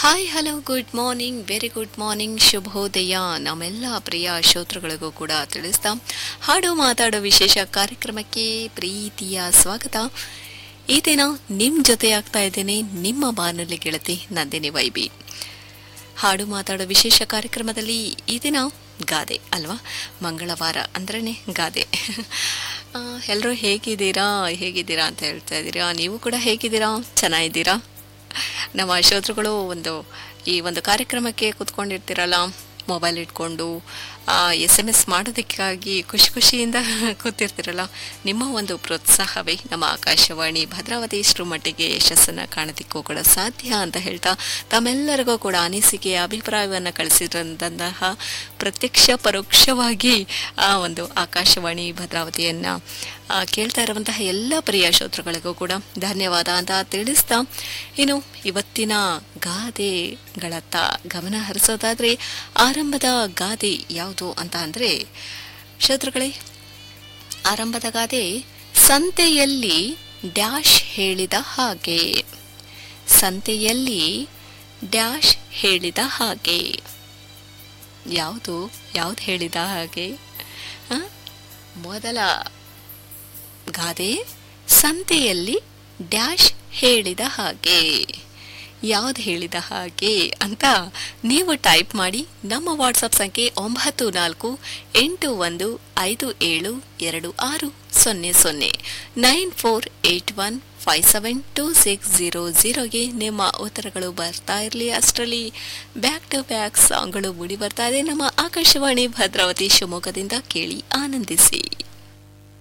Hi hello good morning very good morning ಶುಭೋದಯ ನಮ್ಮೆಲ್ಲ ಪ್ರಿಯ ಶ್ರೋತೃಗಳಿಗೂ ಕೂಡ ತಿಳಿಸ್ತಾ ಹಾಡು ಮಾತಾಡೋ ವಿಶೇಷ ಕಾರ್ಯಕ್ರಮಕ್ಕೆ ಪ್ರೀತಿಯ ಸ್ವಾಗತ ಈ ದಿನ ನಿಮ್ಮ ಜೊತೆ ಆಗ್ತಾ ಇದ್ದೇನೆ ನಿಮ್ಮ ಬಾನಲ್ಲಿ ಗೆಳತಿ ನಂದಿನಿ ವೈಬಿ ಹಾಡು ಮಾತಾಡೋ ವಿಶೇಷ ಕಾರ್ಯಕ್ರಮದಲ್ಲಿ ಈ ದಿನ ಗಾದೆ ಅಲ್ವಾ ಮಂಗಳವಾರ ಅಂದ್ರೇ ಗಾದೆ ಎಲ್ಲರೂ ಹೇಗಿದ್ದೀರಾ ಹೇಗಿದ್ದೀರಾ ಅಂತ ಹೇಳ್ತಾ ಇದ್ದೀರಾ ನೀವು ಕೂಡ ಹೇಗಿದ್ದೀರಾ ಚೆನ್ನಾಗಿದ್ದೀರಾ ನಮ್ಮ ಶ್ರೋತೃಗಳು ಒಂದು ಈ ಒಂದು ಕಾರ್ಯಕ್ರಮಕ್ಕೆ ಕೂತ್ಕೊಂಡಿರ್ತೀರಲ್ಲ ಮೊಬೈಲ್ ಇಟ್ಕೊಂಡು ಎಸ್ ಎಮ್ ಎಸ್ ಮಾಡೋದಕ್ಕಾಗಿ ಖುಷಿ ಖುಷಿಯಿಂದ ಕೂತಿರ್ತೀರಲ್ಲ ನಿಮ್ಮ ಒಂದು ಪ್ರೋತ್ಸಾಹವೇ ನಮ್ಮ ಆಕಾಶವಾಣಿ ಭದ್ರಾವತಿ ಇಷ್ಟರ ಮಟ್ಟಿಗೆ ಯಶಸ್ಸನ್ನು ಕಾಣೋದಕ್ಕೂ ಕೂಡ ಸಾಧ್ಯ ಅಂತ ಹೇಳ್ತಾ ತಮ್ಮೆಲ್ಲರಿಗೂ ಕೂಡ ಅನಿಸಿಕೆ ಅಭಿಪ್ರಾಯವನ್ನು ಕಳಿಸಿದಂತಹ ಪ್ರತ್ಯಕ್ಷ ಪರೋಕ್ಷವಾಗಿ ಆ ಒಂದು ಆಕಾಶವಾಣಿ ಭದ್ರಾವತಿಯನ್ನು ಕೇಳ್ತಾ ಇರುವಂತಹ ಎಲ್ಲ ಪ್ರಿಯ ಶ್ರೋತೃಗಳಿಗೂ ಕೂಡ ಧನ್ಯವಾದ ಅಂತ ತಿಳಿಸ್ತಾ ಇನ್ನು ಇವತ್ತಿನ ಗಾದೆಗಳತ್ತ ಗಮನ ಹರಿಸೋದಾದ್ರೆ ಆರಂಭದ ಗಾದೆ ಯಾವುದು ಅಂತ ಅಂದರೆ ಶ್ರೋತೃಗಳೇ ಆರಂಭದ ಗಾದೆ ಸಂತೆಯಲ್ಲಿ ಡ್ಯಾಶ್ ಹೇಳಿದ ಹಾಗೆ ಸಂತೆಯಲ್ಲಿ ಡ್ಯಾಶ್ ಹೇಳಿದ ಹಾಗೆ ಯಾವುದು ಯಾವುದು ಹೇಳಿದ ಹಾಗೆ ಆ? ಮೊದಲ ಗಾದೆ ಸಂತೆಯಲ್ಲಿ ಡ್ಯಾಶ್ ಹೇಳಿದ ಹಾಗೆ ಯಾವ್ದು ಹೇಳಿದ ಹಾಗೆ ಅಂತ ನೀವು ಟೈಪ್ ಮಾಡಿ ನಮ್ಮ ವಾಟ್ಸಪ್ ಸಂಖ್ಯೆ ಒಂಬತ್ತು ನಾಲ್ಕು ಎಂಟು ಒಂದು ಐದು ಏಳು ಎರಡು ಆರು ಸೊನ್ನೆ ಸೊನ್ನೆ nine four eight one five seven two six zero ಜೀರೋಗೆ ನಿಮ್ಮ ಉತ್ತರಗಳು ಬರ್ತಾ ಇರಲಿ ಅಷ್ಟರಲ್ಲಿ ಬ್ಯಾಕ್ ಟು ಬ್ಯಾಕ್ ಸಾಂಗ್ಗಳು ಮೂಡಿ ಬರ್ತಾ ಇದೆ ನಮ್ಮ ಆಕಾಶವಾಣಿ ಭದ್ರಾವತಿ ಶಿವಮೊಗ್ಗದಿಂದ ಕೇಳಿ ಆನಂದಿಸಿ